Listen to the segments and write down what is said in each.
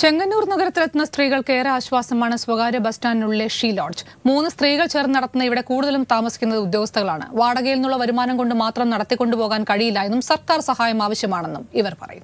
ചെങ്ങന്നൂർ നഗരത്തിലെത്തുന്ന സ്ത്രീകൾക്ക് ഏറെ ആശ്വാസമാണ് സ്വകാര്യ ബസ് സ്റ്റാൻഡിനുള്ളിലെ ഷീ ലോഡ്ജ് മൂന്ന് സ്ത്രീകൾ ചേർന്ന് നടത്തുന്ന ഇവിടെ കൂടുതലും താമസിക്കുന്നത് ഉദ്യോഗസ്ഥകളാണ് വാടകയിൽ നിന്നുള്ള വരുമാനം കൊണ്ട് മാത്രം നടത്തിക്കൊണ്ടുപോകാൻ കഴിയില്ല എന്നും സർക്കാർ സഹായം ആവശ്യമാണെന്നും ഇവർ പറയുന്നു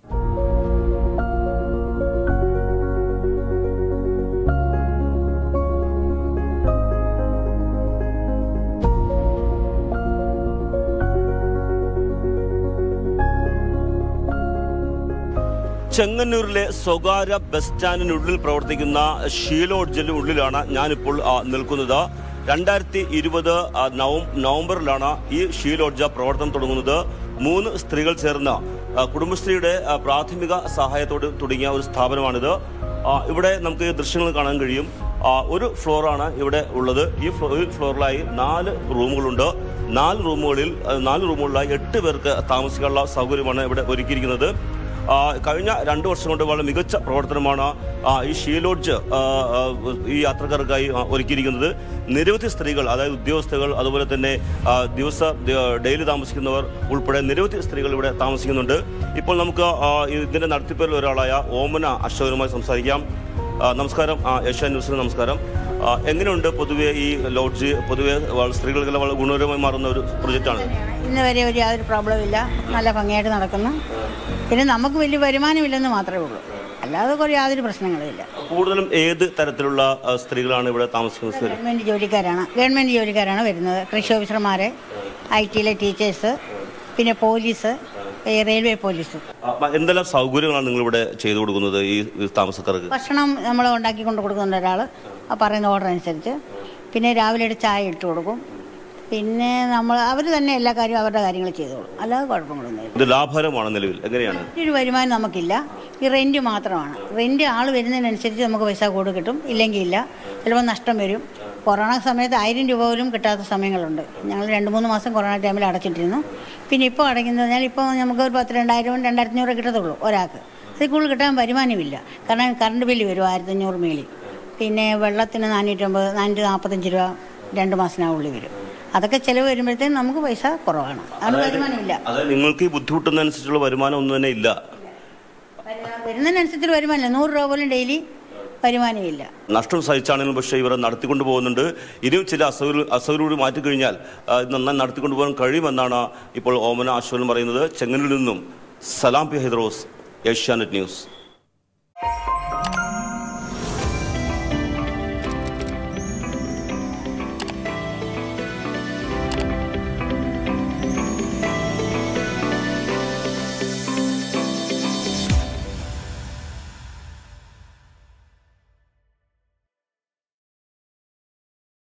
ചെങ്ങന്നൂരിലെ സ്വകാര്യ ബസ് സ്റ്റാൻഡിനുള്ളിൽ പ്രവർത്തിക്കുന്ന ഷീലോഡ്ജിന്റെ ഉള്ളിലാണ് ഞാനിപ്പോൾ ആ, നിൽക്കുന്നത് രണ്ടായിരത്തി ഇരുപത് നവംബറിലാണ് ഈ ഷീലോഡ്ജ പ്രവർത്തനം തുടങ്ങുന്നത് മൂന്ന് സ്ത്രീകൾ ചേർന്ന് ആ, കുടുംബശ്രീയുടെ ആ, പ്രാഥമിക സഹായത്തോട് തുടങ്ങിയ ഒരു സ്ഥാപനമാണിത് ആ, ഇവിടെ നമുക്ക് ഈ ദൃശ്യങ്ങൾ കാണാൻ കഴിയും ആ, ഒരു ഫ്ലോറാണ് ഇവിടെ ഉള്ളത് ഈ ഫ്ലോ ഈ ഫ്ലോറിലായി നാല് റൂമുകളുണ്ട് നാല് റൂമുകളിൽ ആ, നാല് റൂമുകളിലായി എട്ട് പേർക്ക് താമസിക്കാനുള്ള സൗകര്യമാണ് ഇവിടെ ഒരുക്കിയിരിക്കുന്നത് ആ, കഴിഞ്ഞ രണ്ട് വർഷം കൊണ്ട് വളരെ മികച്ച പ്രവർത്തനമാണ് ആ, ഈ ഷീലോഡ്ജ് ആ, ആ, ഈ യാത്രക്കാർക്കായി ആ, ഒരുക്കിയിരിക്കുന്നത് നിരവധി സ്ത്രീകൾ അതായത് ഉദ്യോഗസ്ഥകൾ അതുപോലെ തന്നെ ആ, ദിവസ ദ- ഡെയിലി താമസിക്കുന്നവർ ഉൾപ്പെടെ നിരവധി സ്ത്രീകൾ ഇവിടെ താമസിക്കുന്നുണ്ട് ഇപ്പോൾ നമുക്ക് ആ, ഇതിന്റെ നടത്തിപ്പേരിൽ ഒരാളായ ഓമന അശോകനുമായി സംസാരിക്കാം ആ, നമസ്കാരം ആ, ഏഷ്യാൻ ന്യൂസിന് നമസ്കാരം ആ, എങ്ങനെയുണ്ട് പൊതുവെ ഈ ലോഡ്ജ് പൊതുവെ വള- സ്ത്രീകൾക്കെല്ലാം വളരെ ഗുണകരമായി മാറുന്ന ഒരു പ്രൊജക്റ്റാണ് ഇന്ന് വരെ ഒരു യാതൊരു പ്രോബ്ലം ഇല്ല നല്ല ഭംഗിയായിട്ട് നടക്കുന്നു പിന്നെ നമുക്ക് വലിയ വരുമാനമില്ലെന്ന് മാത്രമേ ഉള്ളൂ അല്ലാതെ കുറേ യാതൊരു പ്രശ്നങ്ങളുമില്ല കൂടുതലും ഏത് തരത്തിലുള്ള ആ, സ്ത്രീകളാണ് ഇവിടെ താമസിക്കുന്ന സ്ത്രീകൾ ഗവൺമെൻറ് ജോലിക്കാരാണ് ഗവൺമെൻറ് ജോലിക്കാരാണ് വരുന്നത് കൃഷി ഓഫീസർമാർ ഐ ടിയിലെ ടീച്ചേഴ്സ് പിന്നെ പോലീസ് ഈ റെയിൽവേ പോലീസ് അപ്പൊ എന്തെല്ലാം സൗകര്യങ്ങളാണ് നിങ്ങൾ ഇവിടെ ചെയ്തു കൊടുക്കുന്നത് ഈ ഈ താമസക്കാർക്ക് ഭക്ഷണം നമ്മൾ ഉണ്ടാക്കി കൊണ്ട് കൊടുക്കുന്നുണ്ട് ഒരാൾ ആ പറയുന്ന ഓർഡർ അനുസരിച്ച് പിന്നെ രാവിലെ ഒരു ചായ ഇട്ട് കൊടുക്കും പിന്നെ നമ്മൾ അവർ തന്നെ എല്ലാ കാര്യവും അവരുടെ കാര്യങ്ങൾ ചെയ്തോളും അല്ലാതെ കുഴപ്പങ്ങളൊന്നുമില്ല ഇത് ലാഭകരമാണ് നിലവിൽ എങ്ങനെയാണ് മറ്റൊരു വരുമാനം നമുക്കില്ല ഈ റെൻറ്റ് മാത്രമാണ് റെൻറ്റ് ആൾ വരുന്നതിനനുസരിച്ച് നമുക്ക് പൈസ കൂടെ കിട്ടും ഇല്ലെങ്കിൽ ഇല്ല ചിലപ്പോൾ നഷ്ടം വരും കൊറോണ സമയത്ത് ആയിരം രൂപ പോലും കിട്ടാത്ത സമയങ്ങളുണ്ട് ഞങ്ങൾ രണ്ട് മൂന്ന് മാസം കൊറോണ ടൈമിൽ അടച്ചിട്ടിരുന്നു പിന്നെ ഇപ്പോൾ അടയ്ക്കുന്നത് പറഞ്ഞാൽ ഇപ്പോൾ നമുക്ക് ഒരു പത്ത് രണ്ടായിരം രണ്ടായിരത്തി അഞ്ഞൂറ് കിട്ടത്തുള്ളൂ ഒരാൾക്ക് അതിൽ കൂടുതൽ കിട്ടാൻ വരുമാനമില്ല കാരണം കറണ്ട് ബില്ല് വരും ആയിരത്തി അഞ്ഞൂറ് മേളിൽ പിന്നെ വെള്ളത്തിന് നാനൂറ്റമ്പത് നാനൂറ്റി നാൽപ്പത്തഞ്ച് രൂപ രണ്ട് മാസത്തിനുള്ളിൽ വരും അതൊക്കെ ചിലവ് വരുമ്പോഴത്തേക്കും നമുക്ക് പൈസ കുറവാണ് അതുകൊണ്ട് വരുമാനമില്ല അതായത് നിങ്ങൾക്ക് ഈ ബുദ്ധിമുട്ടുന്നതനുസരിച്ചുള്ള വരുമാനം ഒന്നും തന്നെ ഇല്ല വരുന്നതിനനുസരിച്ച് വരുമാനമില്ല നൂറ് രൂപ പോലും ഡെയിലി വരുമാനമില്ല നഷ്ടം സഹിച്ചാണെങ്കിലും പക്ഷേ ഇവരെ നടത്തിക്കൊണ്ട് പോകുന്നുണ്ട് ഇനിയും ചില അസൗകര്യ അസൗകര്യം മാറ്റിക്കഴിഞ്ഞാൽ ആ, ഇത് നന്നായി നടത്തിക്കൊണ്ടു പോകാൻ കഴിയുമെന്നാണ് ഇപ്പോൾ ഓമന അശ്വൻ പറയുന്നത് ചെങ്ങന്നൂരിൽ നിന്നും സലാം പി ഹൈദ്രോസ് ഏഷ്യാനെറ്റ് ന്യൂസ്